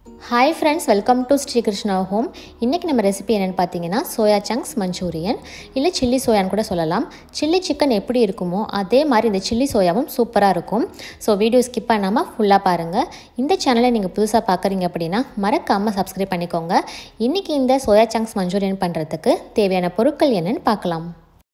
hi friends welcome to Sri Krishna home இன்றைக்கி நம்ம recipe என்னென்னு பார்த்தீங்கன்னா சோயா சங்க்ஸ் மஞ்சூரியன் இல்லை சில்லி சோயான்னு கூட சொல்லலாம் சில்லி சிக்கன் எப்படி இருக்குமோ அதே மாதிரி இந்த சில்லி சோயாவும் சூப்பராக இருக்கும் ஸோ வீடியோ ஸ்கிப் பண்ணாமல் ஃபுல்லாக பாருங்கள் இந்த சேனலை நீங்கள் புதுசாக பார்க்குறீங்க அப்படின்னா மறக்காமல் சப்ஸ்கிரைப் பண்ணிக்கோங்க இன்றைக்கி இந்த சோயா சங்க்ஸ் மஞ்சூரியன் பண்ணுறதுக்கு தேவையான பொருட்கள் என்னென்னு பார்க்கலாம்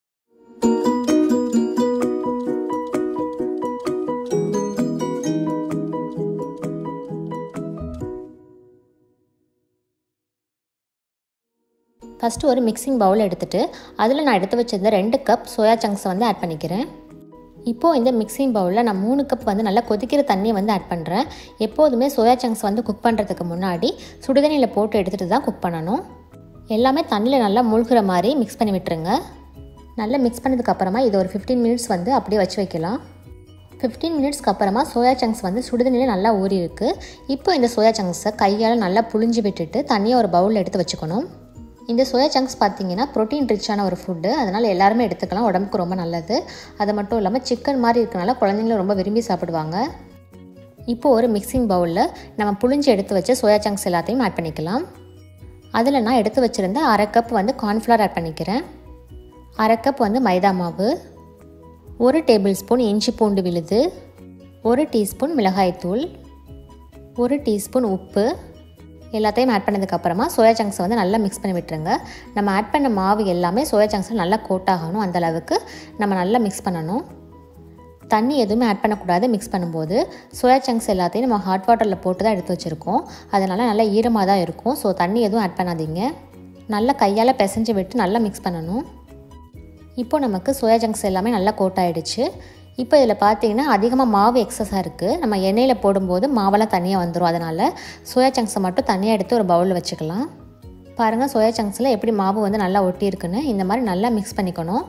ஃபஸ்ட்டு ஒரு மிக்சிங் பவுல் எடுத்துகிட்டு அதில் நான் எடுத்து வச்சிருந்த ரெண்டு கப் சோயா சங்க்ஸை வந்து ஆட் பண்ணிக்கிறேன் இப்போது இந்த மிக்சிங் பவுலில் நான் மூணு கப் வந்து நல்லா கொதிக்கிற தண்ணியை வந்து ஆட் பண்ணுறேன் எப்போதுமே சோயா சங்க்ஸ் வந்து குக் பண்ணுறதுக்கு முன்னாடி சுடுதண்ணியில் போட்டு எடுத்துகிட்டு தான் குக் பண்ணணும் எல்லாமே தண்ணியில் நல்லா மூழ்கிற மாதிரி மிக்ஸ் பண்ணி விட்டுருங்க நல்லா மிக்ஸ் பண்ணதுக்கப்புறமா இது ஒரு ஃபிஃப்டீன் மினிட்ஸ் வந்து அப்படியே வச்சு வைக்கலாம் ஃபிஃப்டீன் மினிட்ஸ்க்கு அப்புறமா சோயா சங்க்ஸ் வந்து சுடுதண்ணியில் நல்லா ஊறி இருக்குது இப்போ இந்த சோயா சங்க்ஸை கையால் நல்லா புழிஞ்சு விட்டுட்டு தண்ணியை ஒரு பவுலில் எடுத்து வச்சுக்கணும் இந்த சோயா சங்க்ஸ் பார்த்தீங்கன்னா ப்ரோட்டீன் ரிச்சான ஒரு ஃபுட்டு அதனால் எல்லாருமே எடுத்துக்கலாம் உடம்புக்கு ரொம்ப நல்லது அது மட்டும் இல்லாமல் சிக்கன் மாதிரி இருக்கனால குழந்தைங்களும் ரொம்ப விரும்பி சாப்பிடுவாங்க இப்போது ஒரு மிக்சிங் பவுலில் நம்ம புழிஞ்சு எடுத்து வச்ச சோயா சங்க்ஸ் எல்லாத்தையும் ஆட் பண்ணிக்கலாம் அதில் நான் எடுத்து வச்சுருந்த அரை கப் வந்து கார்ன்ஃப்ளவர் ஆட் பண்ணிக்கிறேன் அரை கப் வந்து மைதா மாவு ஒரு டேபிள் ஸ்பூன் இஞ்சி பூண்டு விழுது ஒரு டீஸ்பூன் மிளகாய்த்தூள் ஒரு டீஸ்பூன் உப்பு எல்லாத்தையும் ஆட் பண்ணதுக்கப்புறமா சோயா சங்க்ஸை வந்து நல்லா மிக்ஸ் பண்ணி விட்டுருங்க நம்ம ஆட் பண்ண மாவு எல்லாமே சோயா சங்க்ஸில் நல்லா கோட் ஆகணும் அந்த அளவுக்கு நம்ம நல்லா மிக்ஸ் பண்ணணும் தண்ணி எதுவுமே ஆட் பண்ணக்கூடாது மிக்ஸ் பண்ணும்போது சோயா சங்க்ஸ் எல்லாத்தையும் நம்ம ஹாட் வாட்டரில் போட்டு தான் எடுத்து வச்சுருக்கோம் அதனால் நல்லா ஈரமாக தான் இருக்கும் ஸோ தண்ணி எதுவும் ஆட் பண்ணாதீங்க நல்லா கையால் பிசைஞ்சு விட்டு நல்லா மிக்ஸ் பண்ணணும் இப்போ நமக்கு சோயா ஜங்க்ஸ் எல்லாமே நல்லா கோட் ஆகிடுச்சு இப்போ இதில் பார்த்தீங்கன்னா அதிகமாக மாவு எக்ஸஸாக இருக்குது நம்ம எண்ணெயில் போடும்போது மாவெல்லாம் தனியாக வந்துடும் அதனால் சோயா சங்க்ஸை மட்டும் தனியாக எடுத்து ஒரு பவுலில் வச்சுக்கலாம் பாருங்கள் சோயா சங்க்ஸில் எப்படி மாவு வந்து நல்லா ஒட்டி இருக்குன்னு இந்த மாதிரி நல்லா மிக்ஸ் பண்ணிக்கணும்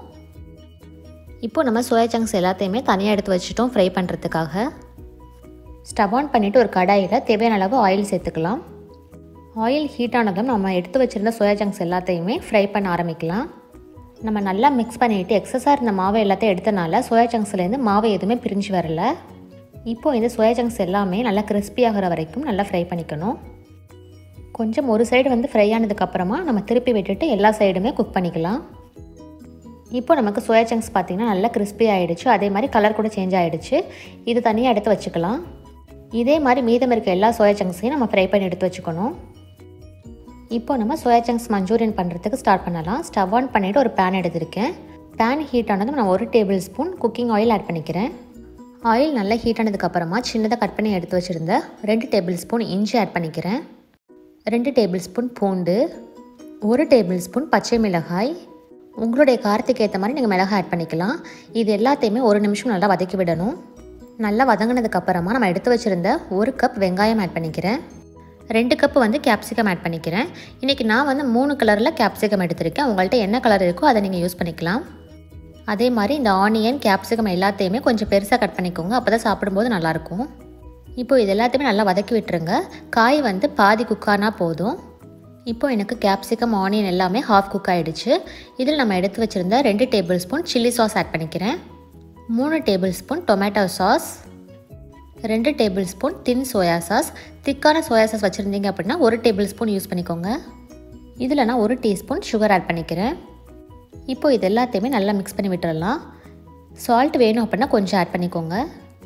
இப்போது நம்ம சோயா சங்க்ஸ் எல்லாத்தையுமே தனியாக எடுத்து வச்சுட்டோம் ஃப்ரை பண்ணுறதுக்காக ஸ்டவ் ஆன் பண்ணிவிட்டு ஒரு கடாயில் தேவையான அளவு ஆயில் சேர்த்துக்கலாம் ஆயில் ஹீட் ஆனதும் நம்ம எடுத்து வச்சுருந்த சோயா சங்க்ஸ் எல்லாத்தையுமே ஃப்ரை பண்ண ஆரம்பிக்கலாம் நம்ம நல்லா மிக்ஸ் பண்ணிவிட்டு எக்ஸஸாக இருந்த மாவை எல்லாத்தையும் எடுத்தனால சோயா சங்க்ஸ்லேருந்து மாவு எதுவுமே பிரிஞ்சு வரல இப்போது இந்த சோயா சங்க்ஸ் எல்லாமே நல்லா கிறிஸ்பி ஆகிற வரைக்கும் நல்லா ஃப்ரை பண்ணிக்கணும் கொஞ்சம் ஒரு சைடு வந்து ஃப்ரை ஆனதுக்கப்புறமா நம்ம திருப்பி விட்டுட்டு எல்லா சைடுமே குக் பண்ணிக்கலாம் இப்போ நமக்கு சோயா சங்க்ஸ் பார்த்திங்கன்னா நல்லா கிறிஸ்பி ஆகிடுச்சு அதே மாதிரி கலர் கூட சேஞ்ச் ஆகிடுச்சு இது தனியாக எடுத்து வச்சுக்கலாம் இதே மாதிரி மீதம் இருக்க எல்லா சோயா சங்க்ஸையும் நம்ம ஃப்ரை பண்ணி எடுத்து வச்சுக்கணும் இப்போ நம்ம சோயா சங்க்ஸ் மஞ்சூரியன் பண்ணுறதுக்கு ஸ்டார்ட் பண்ணலாம் ஸ்டவ் ஆன் பண்ணிவிட்டு ஒரு பேன் எடுத்திருக்கேன் பேன் ஹீட் ஆனதும் நான் ஒரு tablespoon cooking oil add பண்ணிக்கிறேன் ஆயில் நல்லா ஹீட் ஆனதுக்கப்புறமா சின்னதாக கட் பண்ணி எடுத்து வச்சுருந்த ரெண்டு டேபிள் ஸ்பூன் இஞ்சி ஆட் பண்ணிக்கிறேன் ரெண்டு டேபிள் ஸ்பூன் பூண்டு ஒரு டேபிள் ஸ்பூன் பச்சை மிளகாய் உங்களுடைய காரத்துக்கு ஏற்ற மாதிரி நீங்கள் மிளகாய் ஆட் பண்ணிக்கலாம் இது எல்லாத்தையுமே ஒரு நிமிஷம் நல்லா வதக்கி விடணும் நல்லா வதங்கினதுக்கப்புறமா நம்ம எடுத்து வச்சுருந்த ஒரு கப் வெங்காயம் ஆட் பண்ணிக்கிறேன் ரெண்டு கப்பு வந்து கேப்சிகம் ஆட் பண்ணிக்கிறேன் இன்றைக்கி நான் வந்து மூணு கலரில் கேப்சிகம் எடுத்திருக்கேன் உங்கள்கிட்ட என்ன கலர் இருக்கோ அதை நீங்கள் யூஸ் பண்ணிக்கலாம் அதே மாதிரி இந்த ஆனியன் கேப்சிகம் எல்லாத்தையுமே கொஞ்சம் பெருசாக கட் பண்ணிக்கோங்க அப்போ தான் சாப்பிடும்போது நல்லாயிருக்கும் இப்போ இது எல்லாத்தையுமே நல்லா வதக்கி விட்டுருங்க காய் வந்து பாதி குக்கானா போதும் இப்போ எனக்கு கேப்சிகம் ஆனியன் எல்லாமே ஹாஃப் குக் ஆகிடுச்சு இதில் நம்ம எடுத்து வச்சுருந்த ரெண்டு tablespoon chilli sauce add பண்ணிக்கிறேன் மூணு டேபிள் ஸ்பூன் டொமேட்டோ சாஸ் ரெண்டு tablespoon thin soya sauce திக்கான சோயா சாஸ் வச்சுருந்தீங்க அப்படின்னா ஒரு டேபிள் ஸ்பூன் யூஸ் பண்ணிக்கோங்க இதில் நான் ஒரு டீஸ்பூன் சுகர் ஆட் பண்ணிக்கிறேன் இப்போ இது எல்லாத்தையுமே நல்லா மிக்ஸ் பண்ணி விட்டுறலாம் சால்ட் வேணும் அப்படின்னா கொஞ்சம் ஆட் பண்ணிக்கோங்க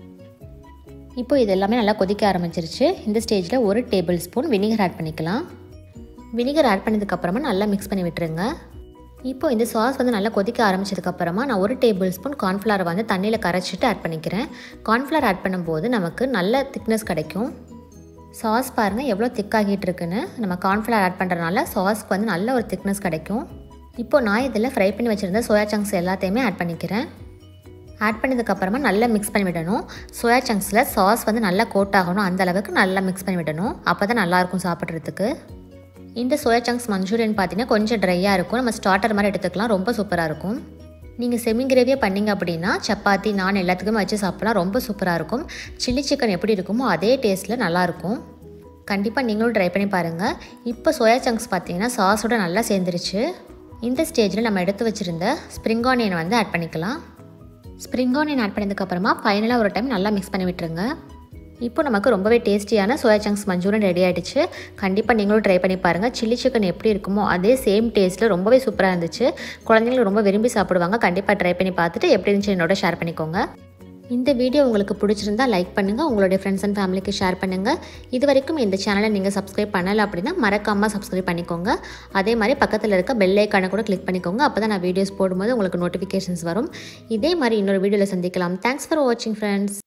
இப்போ இது எல்லாமே நல்லா கொதிக்க ஆரம்பிச்சிருச்சு இந்த ஸ்டேஜில் ஒரு டேபிள் ஸ்பூன் வினிகர் ஆட் பண்ணிக்கலாம் வினிகர் ஆட் பண்ணதுக்கப்புறமா நல்லா மிக்ஸ் பண்ணி விட்டுருங்க இப்போ இந்த சாஸ் வந்து நல்லா கொதிக்க ஆரம்பிச்சதுக்கப்புறமா நான் ஒரு டேபிள் ஸ்பூன் கார்ன்ஃப்ளவர் வந்து தண்ணியில் கரைச்சிட்டு ஆட் பண்ணிக்கிறேன் கார்ன்ஃப்ளவர் ஆட் பண்ணும்போது நமக்கு நல்ல திக்னஸ் கிடைக்கும் சாஸ் பாருங்கள் எவ்வளோ திக்காகிட்டு இருக்குன்னு நம்ம கார்ன்ஃப்ளவர் ஆட் பண்ணுறதுனால சாஸ்க்கு வந்து நல்ல ஒரு திக்னஸ் கிடைக்கும் இப்போ நான் இதில் ஃப்ரை பண்ணி வச்சுருந்த சோயா சங்க்ஸ் எல்லாத்தையுமே ஆட் பண்ணிக்கிறேன் ஆட் பண்ணதுக்கப்புறமா நல்லா மிக்ஸ் பண்ணி விடணும் சோயா சங்க்ஸில் சாஸ் வந்து நல்லா கோட் ஆகணும் அந்த அளவுக்கு நல்லா மிக்ஸ் பண்ணி விடணும் அப்போ தான் நல்லாயிருக்கும் சாப்பிட்றதுக்கு இந்த சோயா சங்க்ஸ் மஞ்சூரியன் பார்த்தீங்கன்னா கொஞ்சம் ட்ரையாக இருக்கும் நம்ம ஸ்டார்டர் மாதிரி எடுத்துக்கலாம் ரொம்ப சூப்பராக இருக்கும் நீங்கள் செமி கிரேவியாக பண்ணிங்க அப்படின்னா சப்பாத்தி நான் எல்லாத்துக்குமே வச்சு சாப்பிட்லாம் ரொம்ப சூப்பராக இருக்கும் சில்லி சிக்கன் எப்படி இருக்குமோ அதே டேஸ்ட்டில் நல்லாயிருக்கும் கண்டிப்பாக நீங்களும் ட்ரை பண்ணி பாருங்கள் இப்போ சோயா சங்க்ஸ் பார்த்தீங்கன்னா சாஸோட நல்லா சேர்ந்துருச்சு இந்த ஸ்டேஜில் நம்ம எடுத்து வச்சுருந்த ஸ்ப்ரிங் ஆனியன் வந்து ஆட் பண்ணிக்கலாம் ஸ்ப்ரிங் ஆனியன் ஆட் பண்ணதுக்கப்புறமா ஃபைனலாக ஒரு டைம் நல்லா மிக்ஸ் பண்ணி விட்டுருங்க இப்போ நமக்கு ரொம்பவே டேஸ்டியான சோயா சங்க்ஸ் மஞ்சூரியன் ரெடி ஆகிடுச்சு கண்டிப்பாக நீங்களும் ட்ரை பண்ணி பாருங்கள் சில்லி சிக்கன் எப்படி இருக்குமோ அதே சேம் டேஸ்ட்டில் ரொம்பவே சூப்பராக இருந்துச்சு குழந்தைங்களும் ரொம்ப விரும்பி சாப்பிடுவாங்க கண்டிப்பாக ட்ரை பண்ணி பார்த்துட்டு எப்படி இருந்துச்சு என்னோட ஷேர் பண்ணிக்கோங்க இந்த வீடியோ உங்களுக்கு பிடிச்சிருந்தா லைக் பண்ணுங்கள் உங்களுடைய ஃப்ரெண்ட்ஸ் அண்ட் ஃபேமிலிக்கு ஷேர் பண்ணுங்கள் இது வரைக்கும் இந்த சேனலை நீங்கள் சப்ஸ்கிரைப் பண்ணலை அப்படின்னா மறக்காமல் சப்ஸ்கிரைப் பண்ணிக்கோங்க அதே மாதிரி பக்கத்தில் இருக்க பெல் ஐக்கானை கூட கிளிக் பண்ணிக்கோங்க அப்போ தான் நான் வீடியோஸ் போடும்போது உங்களுக்கு நோட்டிஃபிகேஷன்ஸ் வரும் இதே மாதிரி இன்னொரு வீடியோவில் சந்திக்கலாம் தேங்க்ஸ் ஃபார் வாட்சிங் ஃப்ரெண்ட்ஸ்